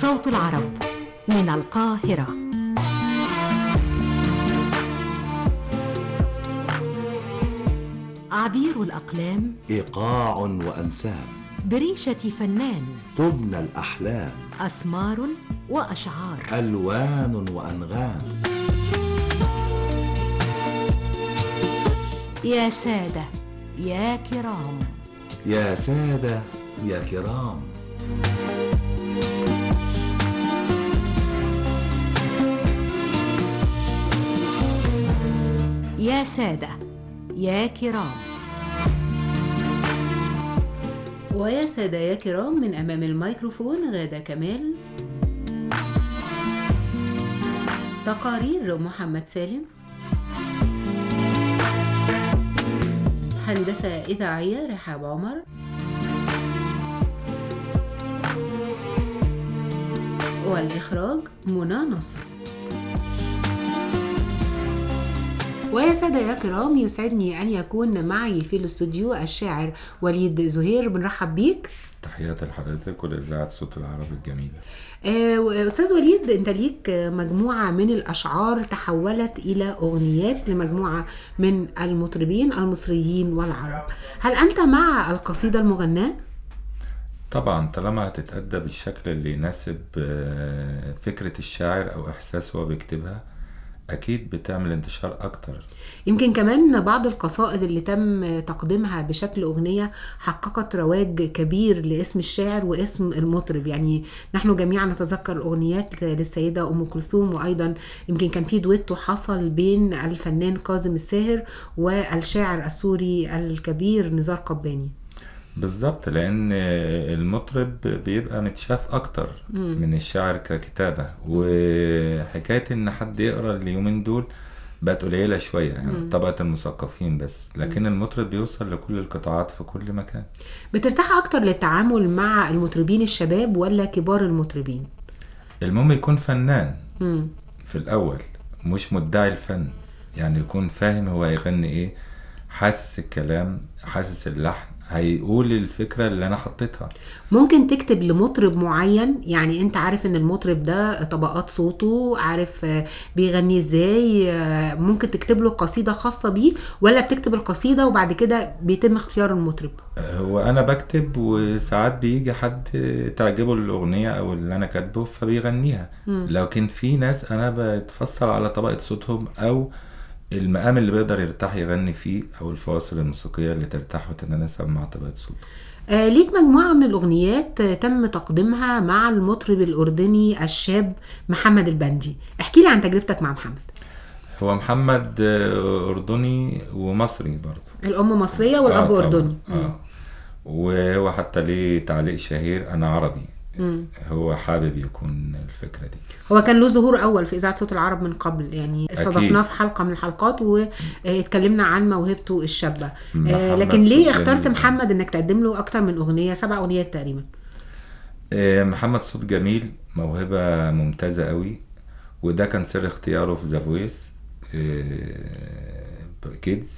صوت العرب من القاهرة عبير الأقلام إيقاع وأنسام بريشة فنان تبنى الأحلام أسمار وأشعار ألوان وأنغام يا سادة يا كرام يا سادة يا كرام يا سادة يا كرام ويا سادة يا كرام من أمام الميكروفون غادة كمال تقارير محمد سالم هندسة إذاعية رحاب عمر والإخراج منى نصر ويا سادة يا كرام يسعدني أن يكون معي في الاستوديو الشاعر وليد زهير بنرحب بيك تحياتي لحضرتك ولإذاعة صوت العرب الجميلة آه، أستاذ وليد أنت ليك مجموعة من الأشعار تحولت إلى أغنيات لمجموعة من المطربين المصريين والعرب هل أنت مع القصيدة المغناة؟ طبعا طالما هتتأدى بالشكل اللي يناسب آه، فكرة الشاعر أو إحساسه وهو بيكتبها أكيد بتعمل انتشار أكتر يمكن كمان بعض القصائد اللي تم تقديمها بشكل أغنية حققت رواج كبير لاسم الشاعر واسم المطرب يعني نحن جميعا نتذكر أغنيات للسيدة أم كلثوم وأيضا يمكن كان في دويتو حصل بين الفنان كاظم الساهر والشاعر السوري الكبير نزار قباني بالظبط لأن المطرب بيبقى متشاف أكتر من الشاعر ككتابة وحكاية إن حد يقرأ اليومين دول بقت قليلة شوية يعني طبقة المثقفين بس لكن المطرب بيوصل لكل القطاعات في كل مكان بترتاح أكتر للتعامل مع المطربين الشباب ولا كبار المطربين؟ المهم يكون فنان مم. في الأول مش مدعي الفن يعني يكون فاهم هو هيغني ايه حاسس الكلام حاسس اللحن هيقول الفكرة اللي أنا حطيتها ممكن تكتب لمطرب معين يعني انت عارف ان المطرب ده طبقات صوته عارف آه، بيغني ازاي آه، ممكن تكتب له قصيدة خاصة بيه ولا بتكتب القصيدة وبعد كده بيتم اختيار المطرب هو أنا بكتب وساعات بيجي حد تعجبه الأغنية أو اللي أنا كاتبه فبيغنيها لكن في ناس أنا بتفصل على طبقة صوتهم أو المقام اللي بيقدر يرتاح يغني فيه أو الفواصل الموسيقية اللي ترتاح وتتناسب مع طبقة صوته آه ليك مجموعة من الأغنيات آه، تم تقديمها مع المطرب الأردني الشاب محمد البندي احكي لي عن تجربتك مع محمد هو محمد آه، أردني ومصري برضه الأم مصرية والأب طبعاً. أردني اه وهو حتى ليه تعليق شهير انا عربي مم. هو حابب يكون الفكره دي هو كان له ظهور اول في اذاعه صوت العرب من قبل يعني استضفناه في حلقه من الحلقات واتكلمنا عن موهبته الشابه آه، محمد لكن ليه صوت اخترت جميل. محمد انك تقدم له اكتر من اغنيه سبع اغنيات تقريبا آه، محمد صوت جميل موهبه ممتازه قوي وده كان سر اختياره في ذا فويس كيدز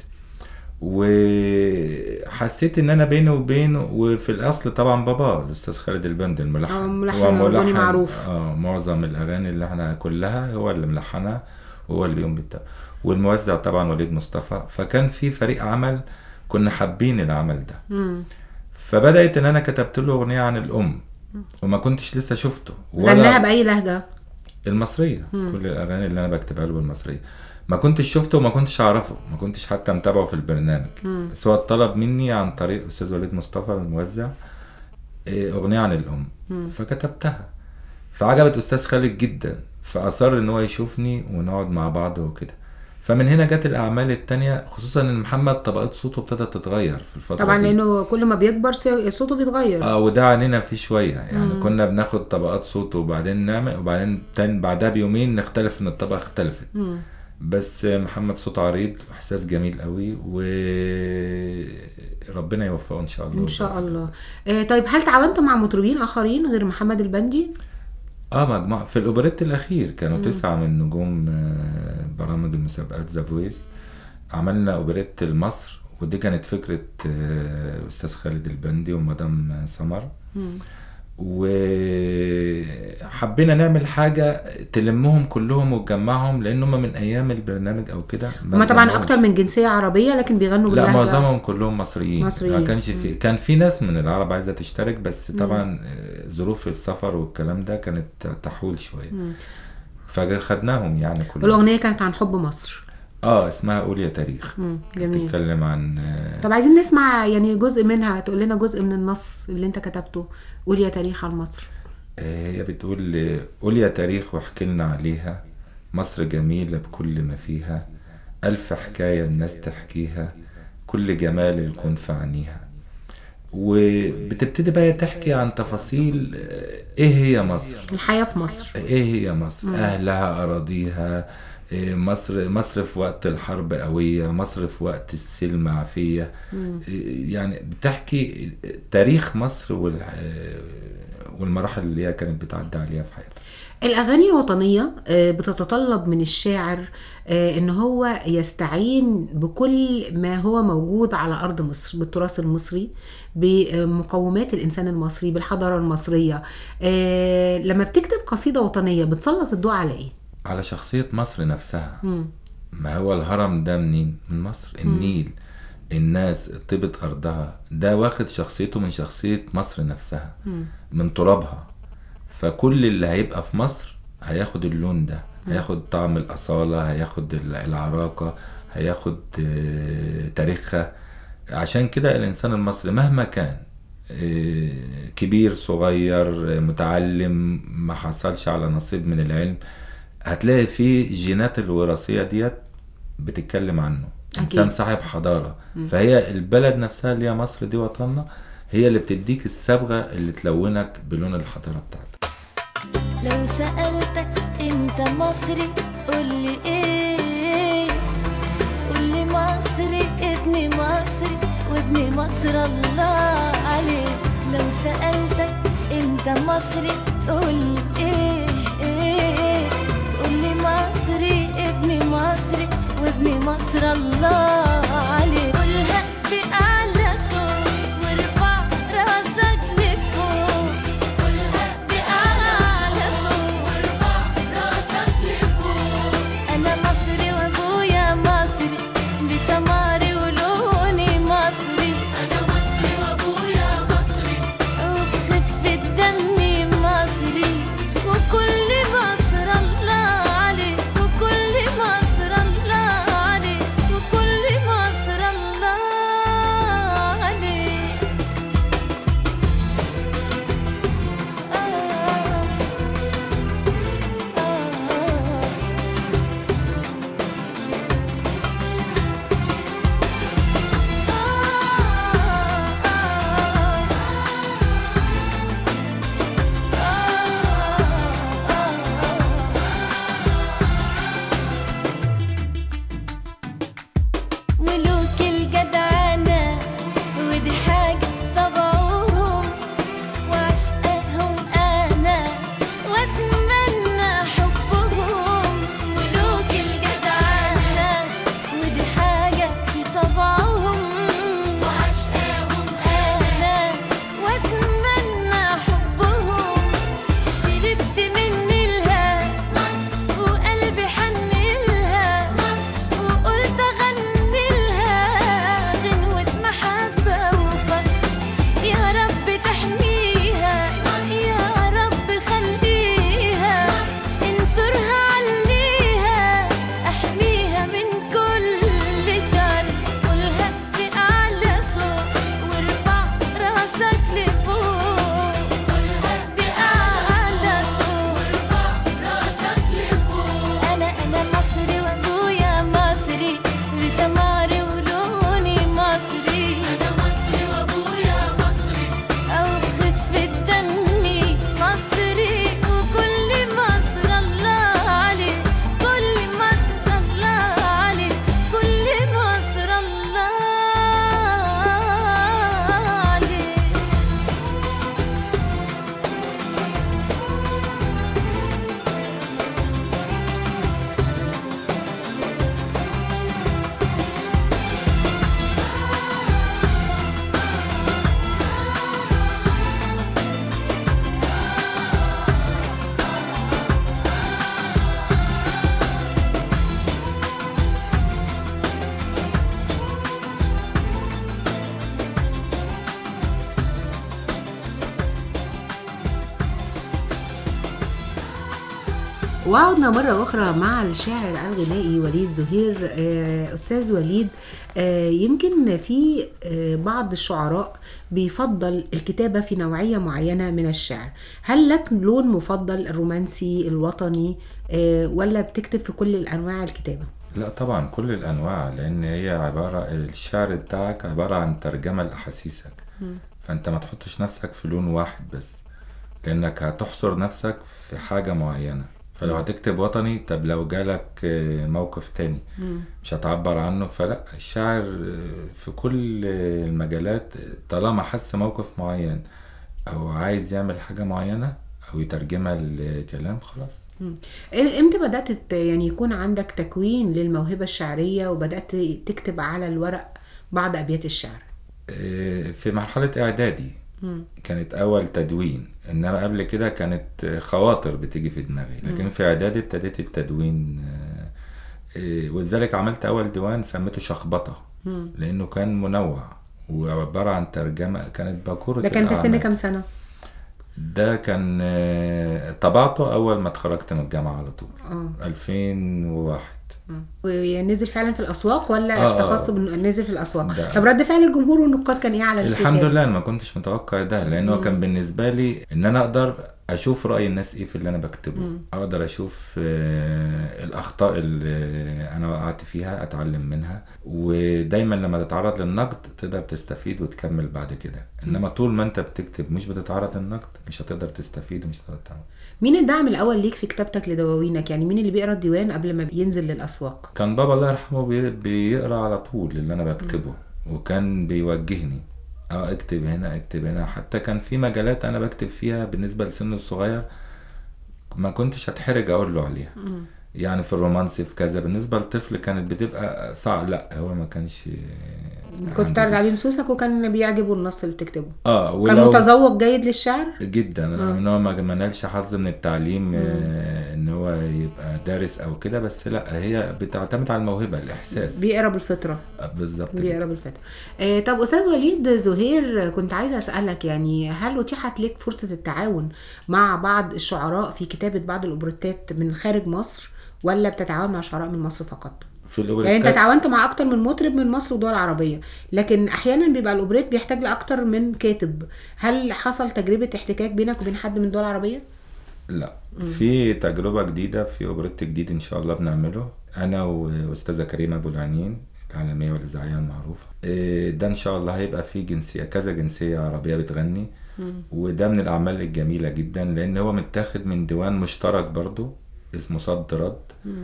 وحسيت ان انا بينه وبينه وفي الاصل طبعا بابا الاستاذ خالد البند الملحن آه، ملحن هو أردني معروف. اه معظم الاغاني اللي احنا كلها هو اللي ملحنها وهو اللي بيقوم بالتالي والموزع طبعا وليد مصطفى فكان في فريق عمل كنا حابين العمل ده مم. فبدات ان انا كتبت له اغنيه عن الام وما كنتش لسه شفته غناها باي لهجه المصريه كل الاغاني اللي انا بكتبها له بالمصريه ما كنتش شفته وما كنتش اعرفه ما كنتش حتى متابعه في البرنامج بس هو اتطلب مني عن طريق الاستاذ وليد مصطفى الموزع إيه، اغنيه عن الام فكتبتها فعجبت استاذ خالد جدا فاصر ان هو يشوفني ونقعد مع بعض وكده فمن هنا جت الاعمال التانية خصوصا ان محمد طبقات صوته ابتدت تتغير في الفتره طبعا دي لانه كل ما بيكبر سي- صوته بيتغير اه وده علينا فيه شويه يعني مم. كنا بناخد طبقات صوت وبعدين نعمل وبعدين تاني بعدها بيومين نختلف ان الطبقه اختلفت مم. بس محمد صوت عريض واحساس جميل قوي وربنا يوفقه ان شاء الله ان شاء الله آه طيب هل تعاونت مع مطربين اخرين غير محمد البندي اه مجموعة في الاوبريت الاخير كانوا تسعة من نجوم آه، برامج المسابقات ذا فويس عملنا اوبريت لمصر ودي كانت فكرة آه، استاذ خالد البندي ومدام سمر وحبينا نعمل حاجة تلمهم كلهم وتجمعهم لأن هم من أيام البرنامج أو كده ما هما طبعا اتجمعوش. اكتر من جنسيه عربيه لكن بيغنوا لا باللهجه معظمهم كلهم مصريين مصريين. ما كانش في كان في ناس من العرب عايزه تشترك بس طبعا آه، ظروف السفر والكلام ده كانت تحول شويه فخدناهم يعني كلهم الاغنيه كانت عن حب مصر اه اسمها قول يا تاريخ مم، جميل بتتكلم عن آه، طب عايزين نسمع يعني جزء منها تقول لنا جزء من النص اللي انت كتبته قول يا تاريخ عن مصر آه، هي بتقول آه، قول يا تاريخ واحكي لنا عليها مصر جميلة بكل ما فيها ألف حكاية الناس تحكيها كل جمال الكون في عينيها وبتبتدي بقى تحكي عن تفاصيل آه، ايه هي مصر الحياه في مصر ايه هي مصر اهلها اراضيها إيه مصر مصر في وقت الحرب قوية مصر في وقت السلم عافية إيه يعني بتحكي تاريخ مصر وال والمراحل اللي هي كانت بتعدي عليها في حياتها الأغاني الوطنية آه، بتتطلب من الشاعر آه، إن هو يستعين بكل ما هو موجود على أرض مصر بالتراث المصري بمقومات الإنسان المصري بالحضارة المصرية آه، لما بتكتب قصيدة وطنية بتسلط الضوء على إيه؟ على شخصية مصر نفسها مم. ما هو الهرم ده منين من مصر النيل الناس طيبة أرضها ده واخد شخصيته من شخصية مصر نفسها من ترابها فكل اللي هيبقى في مصر هياخد اللون ده هياخد طعم الأصالة هياخد ال- العراقة هياخد آه، تاريخها عشان كده الإنسان المصري مهما كان آه، كبير صغير آه، متعلم ما حصلش على نصيب من العلم هتلاقي فيه الجينات الوراثية ديت بتتكلم عنه أكيد. إنسان صاحب حضارة فهي البلد نفسها اللي هي مصر دي وطننا هي اللي بتديك الصبغة اللي تلونك بلون الحضارة بتاعتك لو سألتك انت مصري قولي ايه تقولي مصري ابني مصري وابني مصر الله عليه لو سألتك انت مصري تقولي ايه ايه تقولي مصري ابني مصري وابني مصر الله عليه قولها بأعلى صوت وارفع راسك لفوق قولها بأعلى صوت وارفع راسك لفوق أنا مصري وأبويا مصري بسماري ولوني مصري أنا مصري وأبويا مصري وبخفة دمي مصري وكل مصر الله عليه وكل مصر الله عليه وكل مصر الله وعدنا مرة أخرى مع الشاعر الغنائي وليد زهير آه، أستاذ وليد آه، يمكن في آه، بعض الشعراء بيفضل الكتابة في نوعية معينة من الشعر هل لك لون مفضل الرومانسي الوطني آه، ولا بتكتب في كل الأنواع الكتابة؟ لا طبعا كل الانواع لان هي عباره الشعر بتاعك عباره عن ترجمه لاحاسيسك فانت ما تحطش نفسك في لون واحد بس لانك هتحصر نفسك في حاجه معينه فلو هتكتب وطني طب لو جالك آه، موقف تاني مش هتعبر عنه فلا الشاعر آه، في كل المجالات طالما حس موقف معين او عايز يعمل حاجه معينه او يترجمها لكلام خلاص مم. امتى بدأت ت- يعني يكون عندك تكوين للموهبة الشعرية وبدأت تكتب على الورق بعض أبيات الشعر؟ آه، في مرحله اعدادي مم. كانت اول تدوين انما قبل كده كانت خواطر بتيجي في دماغي لكن في اعدادي ابتديت التدوين آه، آه، ولذلك عملت اول ديوان سميته شخبطه مم. لانه كان منوع وعباره عن ترجمه كانت باكوره ده كان في سن الأعمال. كام سنة؟ ده كان آه، طبعته اول ما اتخرجت من الجامعه على طول اه 2001 ونزل فعلا في الاسواق ولا آه، آه. اختص نزل في الاسواق ده- طب رد فعل الجمهور والنقاد كان ايه على الكتاب الحمد لله انا ما كنتش متوقع ده لانه كان بالنسبه لي ان انا اقدر اشوف راي الناس ايه في اللي انا بكتبه اقدر اشوف آه، الاخطاء اللي انا وقعت فيها اتعلم منها ودايما لما تتعرض للنقد تقدر تستفيد وتكمل بعد كده انما طول ما انت بتكتب مش بتتعرض للنقد مش هتقدر تستفيد ومش هتقدر تعمل مين الدعم الاول ليك في كتابتك لدواوينك يعني مين اللي بيقرا الديوان قبل ما بينزل للاسواق كان بابا الله يرحمه بي- بيقرا على طول اللي انا بكتبه وكان بيوجهني اه اكتب هنا اكتب هنا حتى كان في مجالات انا بكتب فيها بالنسبه لسن الصغير ما كنتش هتحرج اقول له عليها يعني في الرومانسي في كذا بالنسبه للطفل كانت بتبقى صعب لا هو ما كانش كنت عنده تعرض دي. عليه نصوصك وكان بيعجبه النص اللي بتكتبه اه كان ولو متذوق جيد للشعر جدا رغم ان هو ما ما نالش حظ من التعليم آه، ان هو يبقى دارس او كده بس لا هي بتعتمد على الموهبه الاحساس بيقرا بالفطره آه، بالظبط كده. بيقرا بالفطره آه طب استاذ وليد زهير كنت عايزه اسالك يعني هل اتيحت لك فرصه التعاون مع بعض الشعراء في كتابه بعض الاوبريتات من خارج مصر ولا بتتعاون مع شعراء من مصر فقط في يعني انت الاوبريتات تعاونت مع اكتر من مطرب من مصر ودول عربيه لكن احيانا بيبقى الاوبريت بيحتاج لاكتر من كاتب هل حصل تجربه احتكاك بينك وبين حد من دول عربيه لا في تجربة جديدة في اوبريت جديد ان شاء الله بنعمله انا واستاذة كريمة ابو العنين العالمية والاذاعية المعروفة إيه، ده ان شاء الله هيبقى فيه جنسية كذا جنسية عربية بتغني وده من الاعمال الجميلة جدا لان هو متاخد من ديوان مشترك برضو اسمه صد رد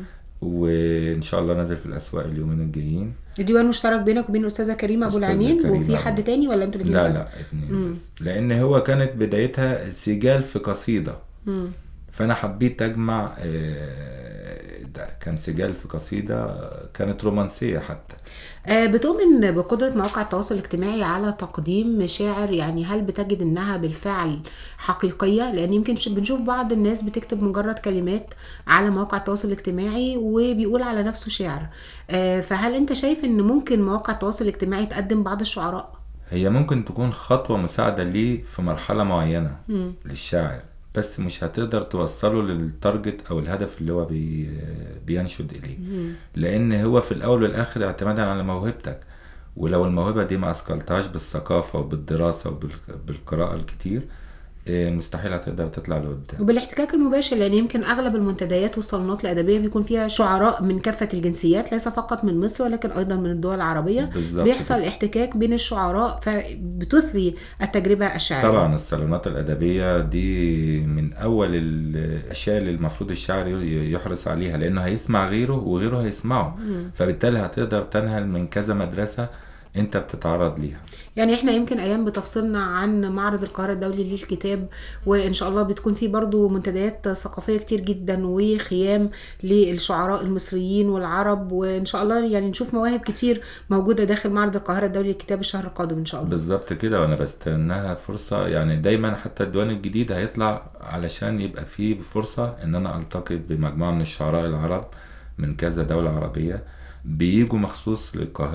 وان شاء الله نازل في الاسواق اليومين الجايين الديوان مشترك بينك وبين الاستاذه كريمه ابو أستاذة العنين كريمة وفي أبو- حد تاني ولا انتوا الاثنين لا بس لا اتنين بس لان هو كانت بدايتها سجال في قصيدة مم. فانا حبيت اجمع آه، ده كان سجال في قصيده كانت رومانسيه حتى آه، بتؤمن بقدرة مواقع التواصل الاجتماعي على تقديم مشاعر يعني هل بتجد انها بالفعل حقيقية لان يمكن ش- بنشوف بعض الناس بتكتب مجرد كلمات على مواقع التواصل الاجتماعي وبيقول على نفسه شعر آه، فهل انت شايف ان ممكن مواقع التواصل الاجتماعي تقدم بعض الشعراء هي ممكن تكون خطوه مساعده ليه في مرحله معينه للشاعر بس مش هتقدر توصله للتارجت او الهدف اللي هو بي بينشد اليه لان هو في الاول والاخر اعتمادا على موهبتك ولو الموهبه دي ما اثقلتهاش بالثقافه وبالدراسه وبالقراءه الكتير آه، مستحيل هتقدر تطلع لقدام وبالاحتكاك المباشر لان يمكن اغلب المنتديات والصالونات الادبيه بيكون فيها شعراء من كافه الجنسيات ليس فقط من مصر ولكن ايضا من الدول العربيه بالظبط بيحصل كده. احتكاك بين الشعراء فبتثري التجربه الشعريه طبعا الصالونات الأدبية دي من أول الأشياء اللي المفروض الشاعر ي- يحرص عليها لأنه هيسمع غيره وغيره هيسمعه فبالتالي هتقدر تنهل من كذا مدرسة أنت بتتعرض ليها يعني احنا يمكن ايام بتفصلنا عن معرض القاهره الدولي للكتاب وان شاء الله بتكون في برضو منتديات ثقافيه كتير جدا وخيام للشعراء المصريين والعرب وان شاء الله يعني نشوف مواهب كتير موجوده داخل معرض القاهره الدولي للكتاب الشهر القادم ان شاء الله بالظبط كده وأنا بستناها فرصة يعني دايما حتى الديوان الجديد هيطلع علشان يبقى فيه فرصة إن أنا ألتقي بمجموعة من الشعراء العرب من كذا دولة عربية بيجوا مخصوص للقاهرة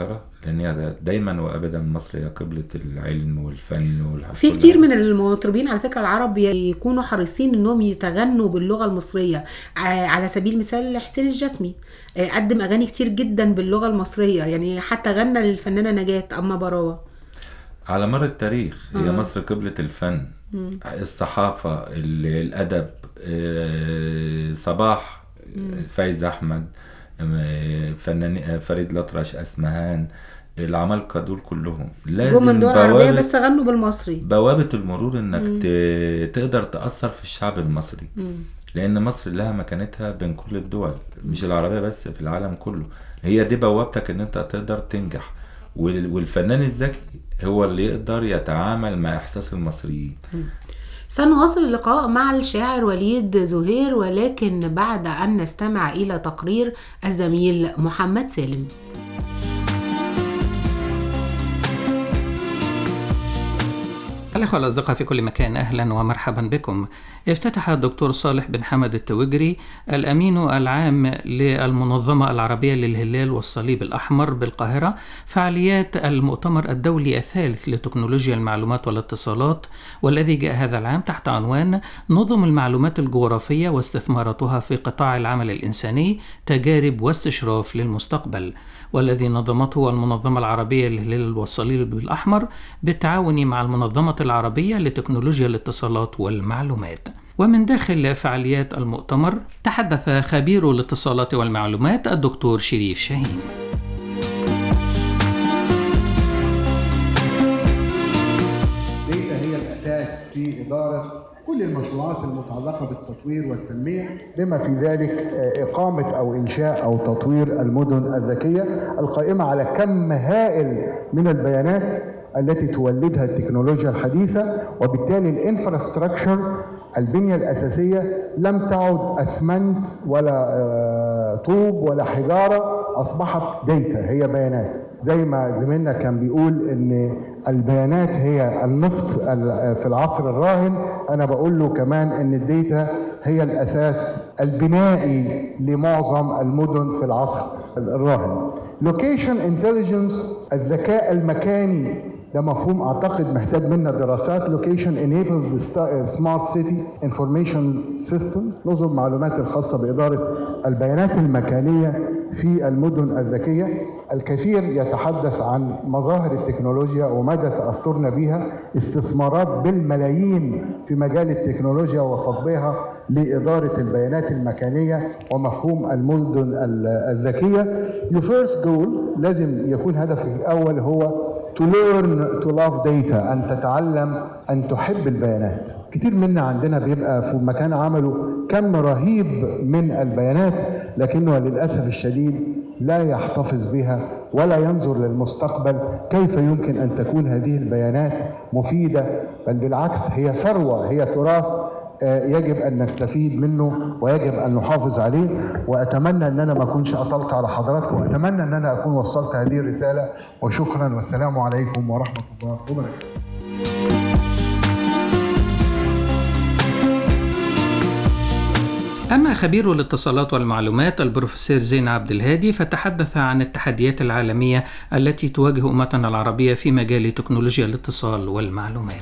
لان هي دايما وابدا مصر هي قبله العلم والفن والح- في كل كتير حاجة. من المطربين على فكره العرب يكونوا حريصين انهم يتغنوا باللغه المصريه ع- على سبيل المثال حسين الجسمي آه، قدم اغاني كتير جدا باللغه المصريه يعني حتى غنى للفنانه نجاة اما براوه على مر التاريخ هي مصر قبلة الفن الصحافة ال- الأدب آه، صباح فايز أحمد آه، فنان آه، فريد الأطرش أسمهان العمالقة دول كلهم لازم جم من دول عربيه بوابة- بس غنوا بالمصري بوابة المرور انك ت- تقدر تأثر في الشعب المصري لأن مصر لها مكانتها بين كل الدول مش العربية بس في العالم كله هي دي بوابتك ان انت تقدر تنجح وال- والفنان الذكي هو اللي يقدر يتعامل مع إحساس المصريين سنواصل اللقاء مع الشاعر وليد زهير ولكن بعد ان نستمع الى تقرير الزميل محمد سالم الأخوة الأصدقاء في كل مكان أهلا ومرحبا بكم افتتح الدكتور صالح بن حمد التوجري الأمين العام للمنظمة العربية للهلال والصليب الأحمر بالقاهرة فعاليات المؤتمر الدولي الثالث لتكنولوجيا المعلومات والاتصالات والذي جاء هذا العام تحت عنوان نظم المعلومات الجغرافية واستثماراتها في قطاع العمل الإنساني تجارب واستشراف للمستقبل والذي نظمته المنظمة العربية للهلال والصليب الأحمر بالتعاون مع المنظمة العربية لتكنولوجيا الاتصالات والمعلومات ومن داخل فعاليات المؤتمر تحدث خبير الاتصالات والمعلومات الدكتور شريف شاهين ديتا هي الأساس في إدارة كل المشروعات المتعلقة بالتطوير والتنمية بما في ذلك آه، إقامة أو إنشاء أو تطوير المدن الذكية القائمة على كم هائل من البيانات التي تولدها التكنولوجيا الحديثة وبالتالي الانفراستراكشر البنية الأساسية لم تعد أسمنت ولا آه، طوب ولا حجارة أصبحت ديتا هي بيانات زي ما زميلنا كان بيقول ان البيانات هي النفط ال- في العصر الراهن انا بقول له كمان ان الديتا هي الاساس البنائي لمعظم المدن في العصر الراهن لوكيشن انتليجنس الذكاء المكاني ده مفهوم اعتقد محتاج منا دراسات لوكيشن انيبل سمارت سيتي انفورميشن سيستم نظم معلومات الخاصه باداره البيانات المكانيه في المدن الذكيه الكثير يتحدث عن مظاهر التكنولوجيا ومدى تاثرنا بها استثمارات بالملايين في مجال التكنولوجيا وتطبيقها لاداره البيانات المكانيه ومفهوم المدن ال- الذكيه your first goal لازم يكون هدفك الاول هو to learn to love data أن تتعلم أن تحب البيانات كتير منا عندنا بيبقى في مكان عمله كم رهيب من البيانات لكنه للأسف الشديد لا يحتفظ بها ولا ينظر للمستقبل كيف يمكن أن تكون هذه البيانات مفيدة بل بالعكس هي ثروة هي تراث آه، يجب ان نستفيد منه ويجب ان نحافظ عليه واتمنى ان انا ما اكونش اطلت على حضراتكم واتمنى ان انا اكون وصلت هذه الرساله وشكرا والسلام عليكم ورحمه الله وبركاته أما خبير الاتصالات والمعلومات البروفيسور زين عبد الهادي فتحدث عن التحديات العالمية التي تواجه أمتنا العربية في مجال تكنولوجيا الاتصال والمعلومات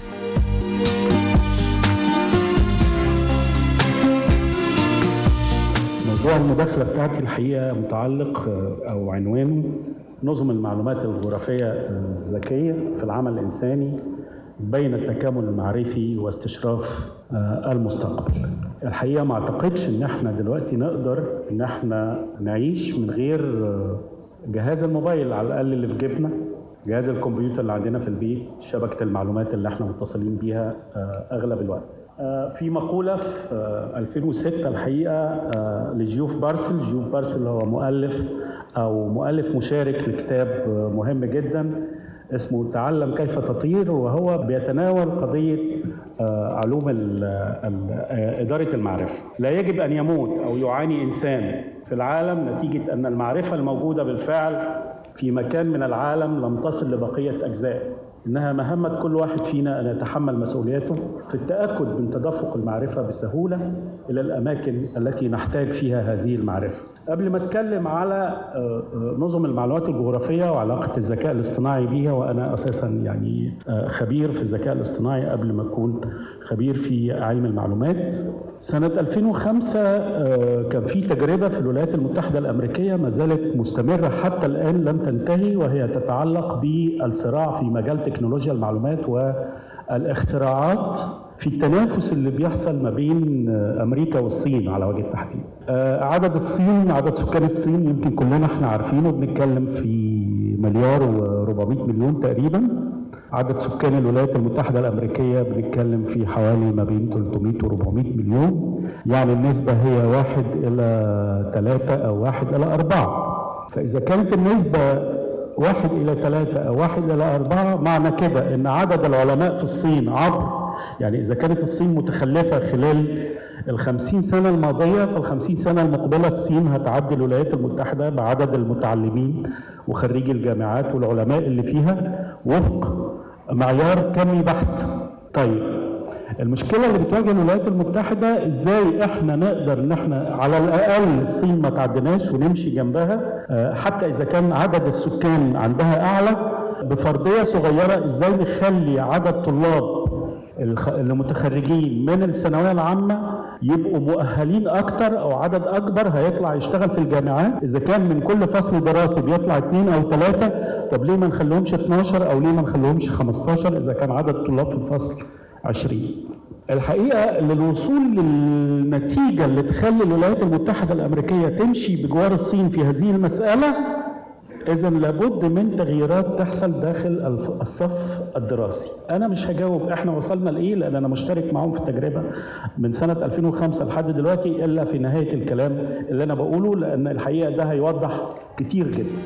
موضوع المداخلة بتاعتي الحقيقة متعلق آه، أو عنوانه نظم المعلومات الجغرافية الذكية في العمل الإنساني بين التكامل المعرفي واستشراف آه، المستقبل الحقيقة ما أعتقدش إن إحنا دلوقتي نقدر إن إحنا نعيش من غير آه، جهاز الموبايل على الأقل اللي في جيبنا جهاز الكمبيوتر اللي عندنا في البيت شبكة المعلومات اللي احنا متصلين بيها آه، أغلب الوقت آه، في مقولة في آه، 2006 الحقيقة آه، لجيوف بارسل جيوف بارسل هو مؤلف أو مؤلف مشارك لكتاب آه، مهم جدا اسمه تعلم كيف تطير وهو بيتناول قضية آه، علوم ال- ال- آه، إدارة المعرفة لا يجب أن يموت أو يعاني إنسان في العالم نتيجة أن المعرفة الموجودة بالفعل في مكان من العالم لم تصل لبقية أجزائه إنها مهمة كل واحد فينا أن يتحمل مسؤوليته في التأكد من تدفق المعرفة بسهولة إلى الأماكن التي نحتاج فيها هذه المعرفة قبل ما اتكلم على آه، آه، نظم المعلومات الجغرافيه وعلاقه الذكاء الاصطناعي بيها وانا اساسا يعني آه، خبير في الذكاء الاصطناعي قبل ما اكون خبير في علم المعلومات سنه 2005 آه، كان في تجربه في الولايات المتحده الامريكيه ما زالت مستمره حتى الان لم تنتهي وهي تتعلق بالصراع في مجال تكنولوجيا المعلومات والاختراعات في التنافس اللي بيحصل ما بين آه، امريكا والصين على وجه التحديد. آه، عدد الصين عدد سكان الصين يمكن كلنا احنا عارفينه بنتكلم في مليار و400 مليون تقريبا. عدد سكان الولايات المتحده الامريكيه بنتكلم في حوالي ما بين 300 و400 مليون. يعني النسبه هي واحد الى ثلاثه او واحد الى اربعه. فاذا كانت النسبه واحد إلى ثلاثة أو واحد إلى أربعة معنى كده إن عدد العلماء في الصين عبر يعني إذا كانت الصين متخلفة خلال الخمسين سنة الماضية فالخمسين سنة المقبلة الصين هتعدي الولايات المتحدة بعدد المتعلمين وخريجي الجامعات والعلماء اللي فيها وفق معيار كمي بحت طيب المشكلة اللي بتواجه الولايات المتحدة ازاي احنا نقدر ان احنا على الاقل الصين ما تعدناش ونمشي جنبها آه، حتى اذا كان عدد السكان عندها اعلى بفرضية صغيرة ازاي نخلي عدد طلاب الخ- اللي متخرجين من الثانوية العامة يبقوا مؤهلين اكتر او عدد اكبر هيطلع يشتغل في الجامعات اذا كان من كل فصل دراسي بيطلع اثنين او ثلاثة طب ليه ما نخليهمش 12 او ليه ما نخليهمش 15 اذا كان عدد الطلاب في الفصل 20 الحقيقة للوصول للنتيجة اللي تخلي الولايات المتحدة الأمريكية تمشي بجوار الصين في هذه المسألة إذا لابد من تغييرات تحصل داخل الف- الصف الدراسي. أنا مش هجاوب إحنا وصلنا لإيه لأن أنا مشترك معاهم في التجربة من سنة 2005 لحد دلوقتي إلا في نهاية الكلام اللي أنا بقوله لأن الحقيقة ده هيوضح كتير جدا.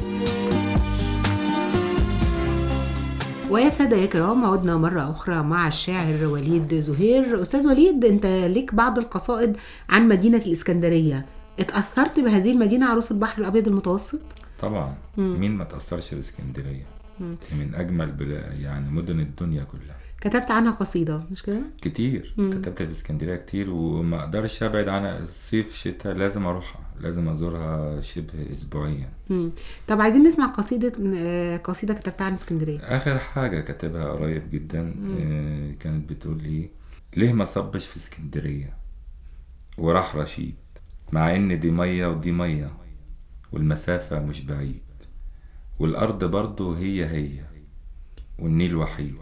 ويا سادة يا كرام عدنا مرة أخرى مع الشاعر وليد زهير أستاذ وليد أنت ليك بعض القصائد عن مدينة الإسكندرية اتأثرت بهذه المدينة عروس البحر الأبيض المتوسط؟ طبعا مين ما تأثرش باسكندرية دي من أجمل بلا يعني مدن الدنيا كلها كتبت عنها قصيدة مش كده؟ كتير كتبت في اسكندرية كتير وما أقدرش أبعد عنها الصيف شتاء لازم أروحها لازم أزورها شبه أسبوعيا مم. طب عايزين نسمع قصيدة آه، قصيدة كتبتها عن اسكندرية آخر حاجة كاتبها قريب جدا آه كانت بتقول لي ليه ما صبش في اسكندرية وراح رشيد مع إن دي مية ودي مية والمسافة مش بعيد والأرض برضو هي هي والنيل وحيد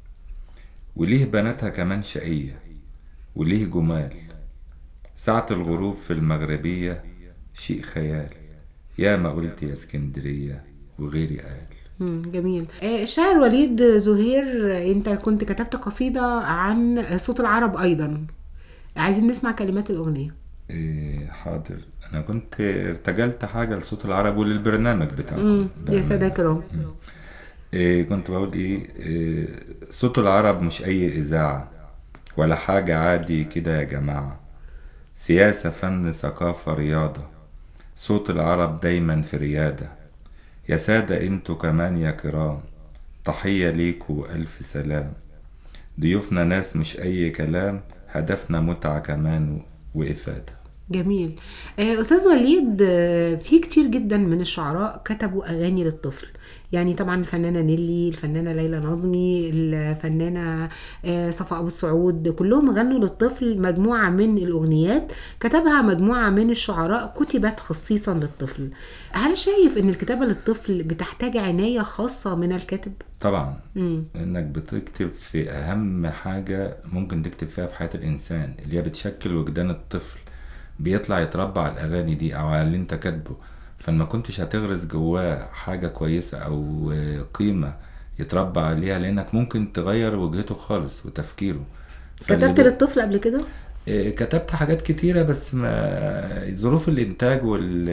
وليه بناتها كمان شقية وليه جمال ساعة الغروب في المغربية شيء خيال يا ما قلت يا اسكندرية وغيري قال مم، جميل آه، الشاعر وليد زهير آه، انت كنت كتبت قصيدة عن صوت العرب ايضا عايزين نسمع كلمات الاغنية إيه حاضر انا كنت ارتجلت حاجه لصوت العرب وللبرنامج بتاعكم مم، يا بأمانة. سادة كرام إيه كنت بقول إيه, إيه صوت العرب مش اي اذاعه ولا حاجه عادي كده يا جماعه سياسه فن ثقافه رياضه صوت العرب دايما في رياده يا ساده انتوا كمان يا كرام تحيه ليكوا الف سلام ضيوفنا ناس مش اي كلام هدفنا متعه كمان وافاده جميل آه، استاذ وليد آه، في كتير جدا من الشعراء كتبوا اغاني للطفل يعني طبعا الفنانه نيلي الفنانه ليلى نظمي الفنانه آه، صفاء ابو السعود كلهم غنوا للطفل مجموعه من الاغنيات كتبها مجموعه من الشعراء كتبت خصيصا للطفل هل شايف ان الكتابه للطفل بتحتاج عنايه خاصه من الكاتب طبعا مم. انك بتكتب في اهم حاجة ممكن تكتب فيها في حياة الانسان اللي هي بتشكل وجدان الطفل بيطلع يتربى على الاغاني دي او على اللي انت كاتبه فما كنتش هتغرس جواه حاجة كويسة او قيمة يتربى عليها لانك ممكن تغير وجهته خالص وتفكيره فاللي كتبت بي- للطفل قبل كده إيه، كتبت حاجات كتيرة بس ما ظروف الإنتاج وال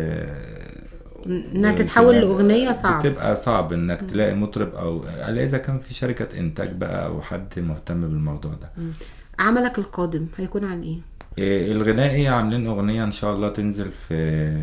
انها تتحول لاغنيه صعب بتبقى صعب انك تلاقي مطرب او الا اذا كان في شركة انتاج بقى او حد مهتم بالموضوع ده عملك القادم هيكون عن ايه إيه، الغنائي عاملين اغنية ان شاء الله تنزل في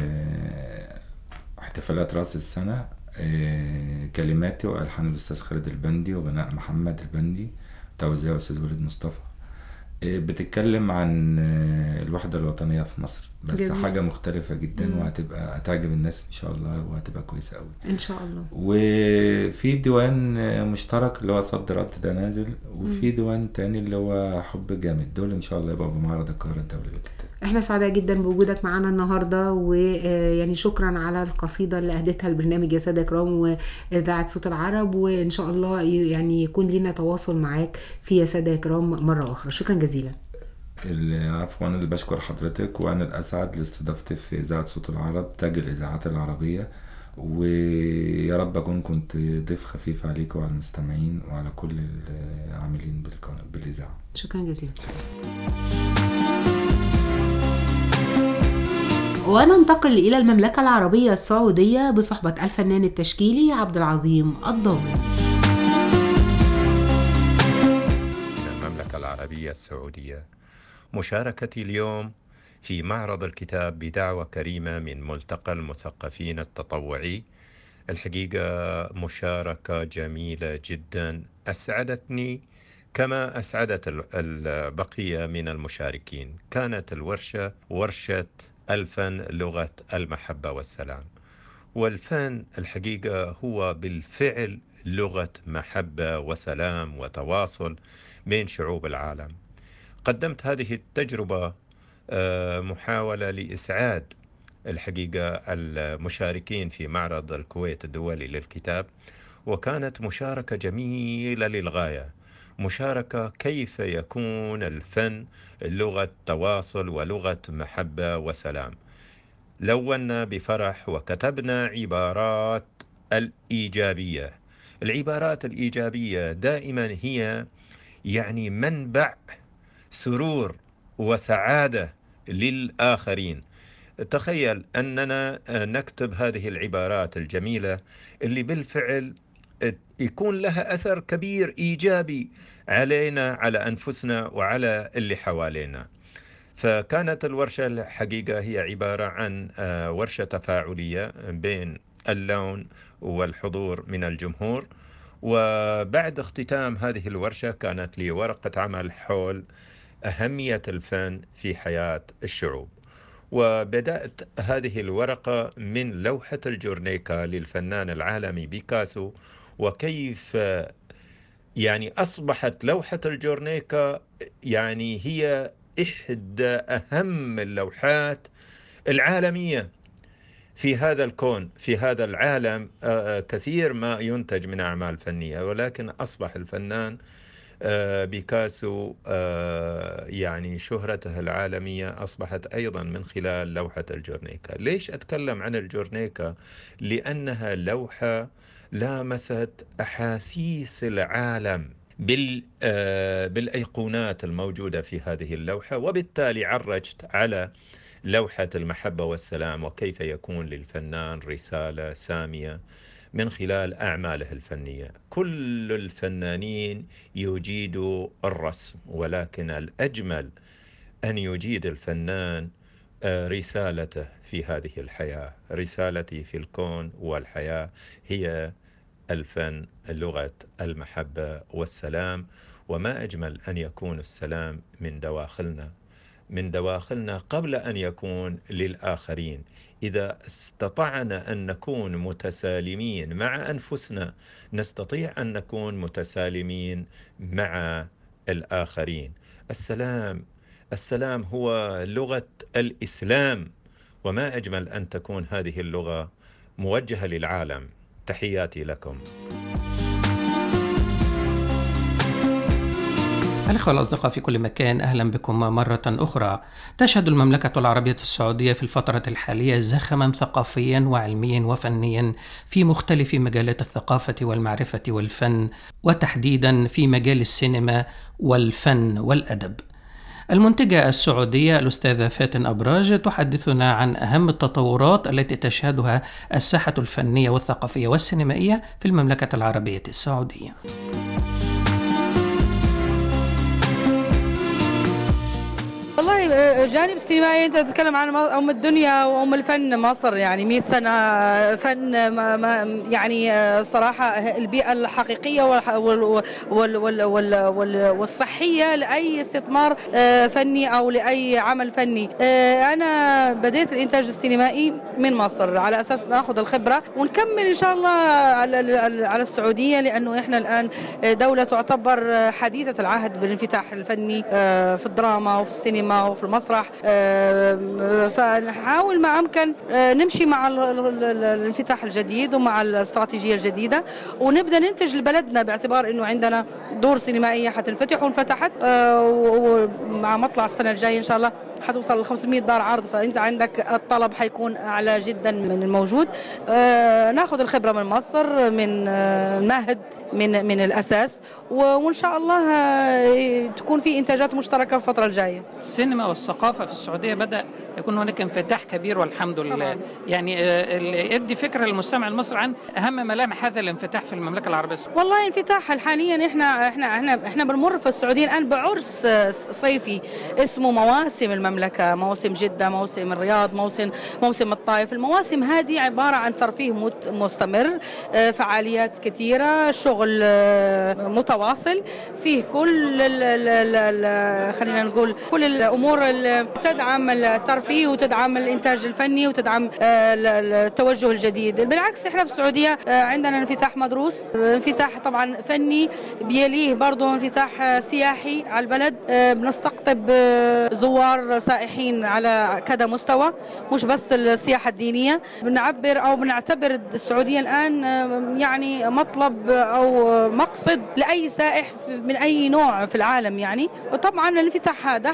احتفالات راس السنة إيه، كلماتي والحان الاستاذ خالد البندي وغناء محمد البندي توزيع استاذ وليد مصطفى آه، بتتكلم عن آه، الوحدة الوطنية في مصر بس جميل. حاجة مختلفة جدا مم. وهتبقى هتعجب الناس إن شاء الله وهتبقى كويسة أوي ان شاء الله وفي ديوان آه، مشترك اللي هو صد رد ده نازل وفي ديوان تاني اللي هو حب جامد دول إن شاء الله يبقوا بمعرض القاهرة الدولي للكتاب احنا سعداء جدا بوجودك معانا النهارده ويعني شكرا على القصيده اللي اهدتها البرنامج يا ساده يا كرام واذاعه صوت العرب وان شاء الله ي- يعني يكون لنا تواصل معاك في يا ساده يا كرام مره اخرى شكرا جزيلا العفو أنا اللي بشكر حضرتك وأنا الأسعد لاستضافتي في إذاعة صوت العرب تاج الإذاعات العربية ويا رب أكون كنت ضيف خفيف عليك وعلى المستمعين وعلى كل العاملين بالقناة- بالإذاعة شكرا جزيلا وننتقل إلى المملكة العربية السعودية بصحبة الفنان التشكيلي عبد العظيم الضامن من المملكة العربية السعودية مشاركتي اليوم في معرض الكتاب بدعوة كريمة من ملتقى المثقفين التطوعي الحقيقة مشاركة جميلة جدا أسعدتني كما أسعدت ال- البقية من المشاركين كانت الورشة ورشة الفن لغة المحبة والسلام والفن الحقيقة هو بالفعل لغة محبة وسلام وتواصل بين شعوب العالم قدمت هذه التجربة آه، محاولة لإسعاد الحقيقة المشاركين في معرض الكويت الدولي للكتاب وكانت مشاركة جميلة للغاية مشاركة كيف يكون الفن لغة تواصل ولغة محبة وسلام لونا بفرح وكتبنا عبارات الإيجابية العبارات الإيجابية دائما هي يعني منبع سرور وسعادة للآخرين تخيل أننا نكتب هذه العبارات الجميلة اللي بالفعل يكون لها أثر كبير إيجابي علينا على أنفسنا وعلى اللي حوالينا فكانت الورشة الحقيقة هي عبارة عن آه، ورشة تفاعلية بين اللون والحضور من الجمهور وبعد اختتام هذه الورشة كانت لي ورقة عمل حول أهمية الفن في حياة الشعوب وبدأت هذه الورقة من لوحة الجورنيكا للفنان العالمي بيكاسو وكيف يعني أصبحت لوحة الجورنيكا يعني هي إحدى أهم اللوحات العالمية في هذا الكون في هذا العالم آه، آه، كثير ما ينتج من أعمال فنية ولكن أصبح الفنان آه، بيكاسو آه، يعني شهرته العالمية أصبحت أيضا من خلال لوحة الجورنيكا ليش أتكلم عن الجورنيكا؟ لأنها لوحة لامست أحاسيس العالم بال آه، بالأيقونات الموجودة في هذه اللوحة وبالتالي عرجت على لوحة المحبة والسلام وكيف يكون للفنان رسالة سامية من خلال أعماله الفنية كل الفنانين يجيدوا الرسم ولكن الأجمل أن يجيد الفنان آه، رسالته في هذه الحياة رسالتي في الكون والحياة هي الفن لغة المحبة والسلام وما أجمل أن يكون السلام من دواخلنا من دواخلنا قبل أن يكون للآخرين إذا استطعنا أن نكون متسالمين مع أنفسنا نستطيع أن نكون متسالمين مع الآخرين السلام السلام هو لغة الإسلام وما أجمل أن تكون هذه اللغة موجهة للعالم تحياتي لكم الإخوة الأصدقاء في كل مكان أهلا بكم مرة أخرى تشهد المملكة العربية السعودية في الفترة الحالية زخما ثقافيا وعلميا وفنيا في مختلف مجالات الثقافة والمعرفة والفن وتحديدا في مجال السينما والفن والأدب المنتجة السعودية الأستاذة فاتن أبراج تحدثنا عن أهم التطورات التي تشهدها الساحة الفنية والثقافية والسينمائية في المملكة العربية السعودية والله آه، جانب السينمائي انت تتكلم عن ام الدنيا وام الفن مصر يعني 100 سنه فن ما ما يعني آه، صراحه البيئه الحقيقيه والح- وال وال وال وال وال والصحيه لاي استثمار آه، فني او لاي عمل فني آه، انا بديت الانتاج السينمائي من مصر على اساس ناخذ الخبره ونكمل ان شاء الله على على السعوديه لانه احنا الان دوله تعتبر حديثه العهد بالانفتاح الفني آه، في الدراما وفي السينما وفي المسرح آه، فنحاول ما امكن آه، نمشي مع ال- ال- ال- الانفتاح الجديد ومع الاستراتيجيه الجديده ونبدا ننتج لبلدنا باعتبار انه عندنا دور سينمائيه حتنفتح وانفتحت آه، و- ومع مطلع السنه الجايه ان شاء الله حتوصل ل 500 دار عرض فانت عندك الطلب حيكون اعلى جدا من الموجود آه، ناخذ الخبره من مصر من آه، نهد من من الاساس و- وان شاء الله آه، تكون في انتاجات مشتركه في الفتره الجايه السينما والثقافة في السعودية بدأ يكون هناك انفتاح كبير والحمد لله طبعاً. يعني آه، اللي يدي فكرة للمستمع المصري عن أهم ملامح هذا الانفتاح في المملكة العربية السعودية والله انفتاح حاليا احنا احنا احنا احنا بنمر في السعوديه الان بعرس آه، صيفي اسمه مواسم المملكه موسم جده موسم الرياض موسم موسم الطائف المواسم هذه عباره عن ترفيه مت- مستمر آه، فعاليات كثيره شغل آه، متواصل فيه كل ال ال ال ال خلينا نقول كل الامور اللي تدعم الترفيه وتدعم الانتاج الفني وتدعم آه، ال- ال- التوجه الجديد بالعكس احنا في السعوديه آه، عندنا انفتاح مدروس آه، انفتاح طبعا فني بيليه برضه انفتاح آه، سياحي على البلد آه، بنستقطب آه، زوار سائحين على كذا مستوى مش بس السياحه الدينيه بنعبر او بنعتبر السعوديه الان آه، يعني مطلب او مقصد لاي سائح من اي نوع في العالم يعني وطبعا الانفتاح هذا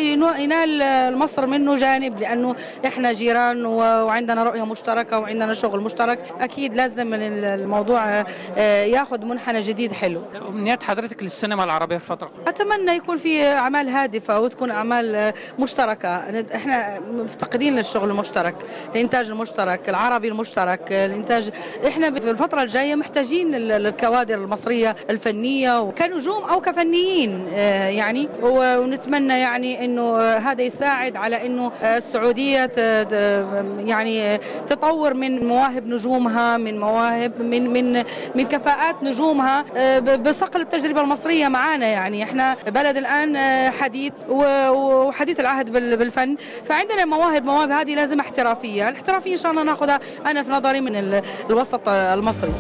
حينال مصر منه جانب لانه احنا جيران و- وعندنا رؤيه مشتركه وعندنا شغل مشترك اكيد لازم الموضوع آه، ياخذ منحنى جديد حلو أمنيات حضرتك للسينما العربية في فترة اتمنى يكون في اعمال هادفه وتكون اعمال آه، مشتركه احنا مفتقدين للشغل المشترك الانتاج المشترك العربي المشترك آه، الانتاج احنا في الفتره الجايه محتاجين لل- للكوادر المصريه الفنيه وكنجوم او كفنيين آه، يعني و- ونتمنى يعني انه آه، هذا يساعد على انه آه، السعوديه ت- ت- يعني آه، تطور من مواهب نجومها من مواهب من من من كفاءات نجومها آه، ب- بصقل التجربه المصريه معانا يعني احنا بلد الان آه، حديث و- وحديث العهد بال- بالفن فعندنا مواهب مواهب هذه لازم احترافيه الاحترافيه ان شاء الله ناخذها انا في نظري من ال- الوسط المصري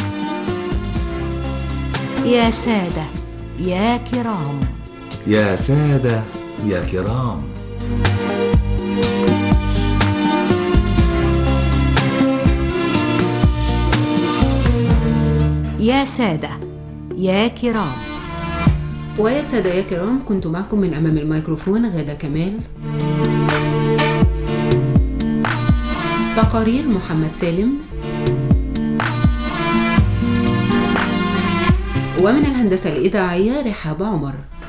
يا سادة يا كرام يا سادة يا كرام يا سادة يا كرام ويا سادة يا كرام كنت معكم من أمام الميكروفون غادة كمال تقارير محمد سالم ومن الهندسة الإذاعية رحاب عمر